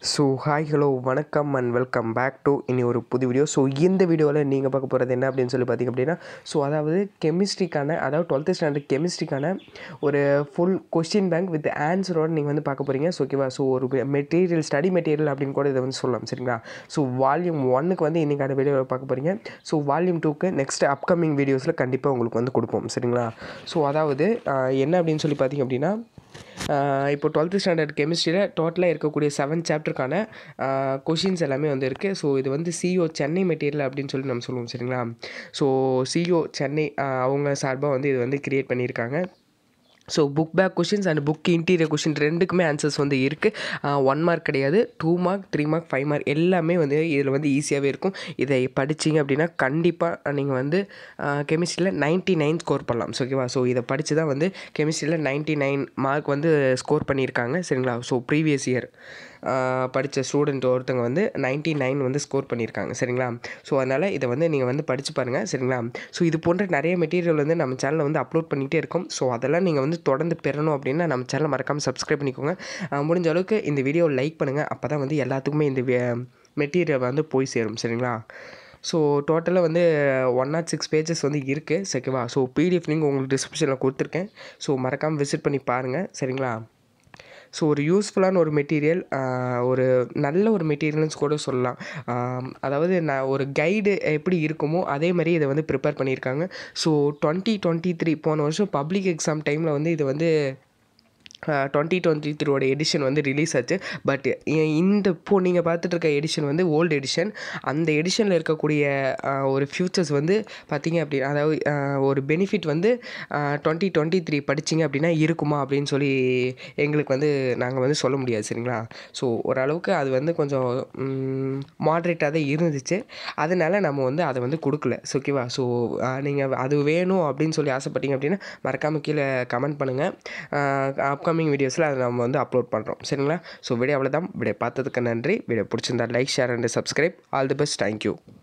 so hi hello வணக்கம் and welcome back to இனி ஒரு புது வீடியோ ஸோ இந்த வீடியோவில் நீங்கள் பார்க்க போகிறது என்ன அப்படின்னு சொல்லி பார்த்தீங்க அப்படின்னா ஸோ அதாவது கெமிஸ்ட்ரிக்கான அதாவது டுவெல்த்து ஸ்டாண்டர்ட் கெமிஸ்ட்ரிக்கான ஒரு ஃபுல் கொஸ்டின் பேங்க் வித் ஆன்சரோட நீங்கள் வந்து பார்க்க போகிறீங்க ஸோ ஓகேவா ஸோ ஒரு மெட்டீரியல் ஸ்டடி மெட்டீரியல் அப்படின்னு கூட இதை வந்து சொல்லலாம் சரிங்களா ஸோ வால்யூம் ஒன்னுக்கு வந்து இன்றைக்கான வீடியோவில் பார்க்க போகிறீங்க ஸோ வால்யூம் டூக்கு நெக்ஸ்ட் அப்கமிங் வீடியோஸில் கண்டிப்பாக உங்களுக்கு வந்து கொடுப்போம் சரிங்களா ஸோ அதாவது ஆஹ், என்ன அப்படின்னு சொல்லி பார்த்தீங்க அப்படின்னா ஆஹ் இப்போ டுவெல்த்து ஸ்டாண்டர்ட் கெமிஸ்ட்ரியில் டோட்டலாக இருக்கக்கூடிய செவன் சாப்டருக்கான கொஷின்ஸ் எல்லாமே வந்து இருக்குது ஸோ இது வந்து சிஓ சென்னை மெட்டீரியல் அப்படின்னு சொல்லி நம்ம சொல்லுவோம் சரிங்களா ஸோ சிஓ சென்னை ஆஹ் அவங்க சார்பாக வந்து இது வந்து கிரியேட் பண்ணியிருக்காங்க so book back questions and book interior question ரெண்டுக்குமே ஆன்சர்ஸ் வந்து இருக்குது ஒன் மார்க் கிடையாது two mark three mark five mark எல்லாமே வந்து இதில் வந்து ஈஸியாகவே இருக்கும் இதை படிச்சீங்க அப்படின்னா கண்டிப்பாக நீங்கள் வந்து கெமிஸ்ட்ரியில் நைன்ட்டி நைன் ஸ்கோர் பண்ணலாம் ஸோ ஓகேவா ஸோ இதை படித்து தான் வந்து கெமிஸ்ட்ரியில் நைன்ட்டி நைன் மார்க் வந்து ஸ்கோர் பண்ணியிருக்காங்க சரிங்களா ஸோ ப்ரீவியஸ் இயர் படித்த ஸ்டூடெண்ட் ஒருத்தங்க வந்து நைன்ட்டி நைன் வந்து ஸ்கோர் பண்ணியிருக்காங்க சரிங்களா ஸோ அதனால் இதை வந்து நீங்கள் வந்து படித்து பாருங்கள் சரிங்களா ஸோ இது போன்ற நிறைய மெட்டீரியல் வந்து நம்ம சேனலில் வந்து அப்லோட் பண்ணிகிட்டே இருக்கோம் ஸோ அதெல்லாம் நீங்கள் வந்து தொடர்ந்து பெறணும் அப்படின்னா நம்ம சேனலை மறக்காமல் சப்ஸ்கிரைப் பண்ணிக்கோங்க அஹ் முடிஞ்ச அளவுக்கு இந்த வீடியோ லைக் பண்ணுங்கள் அப்போ தான் வந்து எல்லாத்துக்குமே இந்த மெட்டீரியல் வந்து போய் சேரும் சரிங்களா ஸோ டோட்டலாக வந்து ஒன் நாட் சிக்ஸ் பேஜஸ் வந்து இருக்குது சரிவா ஸோ பிடிஎஃப் லிங்க் உங்களுக்கு டிஸ்கிரிப்ஷனில் கொடுத்துருக்கேன் ஸோ மறக்காமல் விசிட் பண்ணி பாருங்கள் சரிங்களா ஸோ ஒரு யூஸ்ஃபுல்லான ஒரு மெட்டீரியல் ஒரு நல்ல ஒரு மெட்டீரியல்னு கூட சொல்லலாம் ஆம், அதாவது நான் ஒரு கைடு எப்படி இருக்குமோ அதே மாதிரி இதை வந்து ப்ரிப்பேர் பண்ணியிருக்காங்க ஸோ டுவெண்ட்டி டுவெண்ட்டி த்ரீ போன வருஷம் பப்ளிக் எக்ஸாம் டைமில் வந்து இது வந்து டுவெண்ட்டி டுவெண்ட்டி த்ரீயோட எடிஷன் வந்து ரிலீஸ் ஆச்சு பட் இந்த இப்போ நீங்கள் பார்த்துட்டு இருக்க எடிஷன் வந்து ஓல்டு எடிஷன் அந்த எடிஷனில் இருக்கக்கூடிய அஹ், ஒரு ஃபியூச்சர்ஸ் வந்து பார்த்தீங்க அப்படின்னா அதாவது அஹ், ஒரு பெனிஃபிட் வந்து டுவெண்ட்டி டுவெண்ட்டி த்ரீ படிச்சிங்க அப்படின்னா இருக்குமா அப்படின்னு சொல்லி எங்களுக்கு வந்து நாங்கள் வந்து சொல்ல முடியாது சரிங்களா ஸோ ஓரளவுக்கு அது வந்து கொஞ்சம் மாட்ரேட்டாக தான் இருந்துச்சு அதனால நம்ம வந்து அதை வந்து கொடுக்கல ஸோ ஓகேவா ஸோ நீங்கள் அது வேணும் அப்படின்னு சொல்லி ஆசைப்பட்டீங்க அப்படின்னா மறக்காமல் கீழே கமெண்ட் பண்ணுங்கள் அப்கமிங் வீடியோஸில் அதை நம்ம வந்து அப்லோட் பண்ணுறோம் சரிங்களா ஸோ வீடியோ அவ்வளோதான் வீடியோ பார்த்ததுக்கு நன்றி வீடியோ பிடிச்சிருந்தா like share and subscribe all the best thank you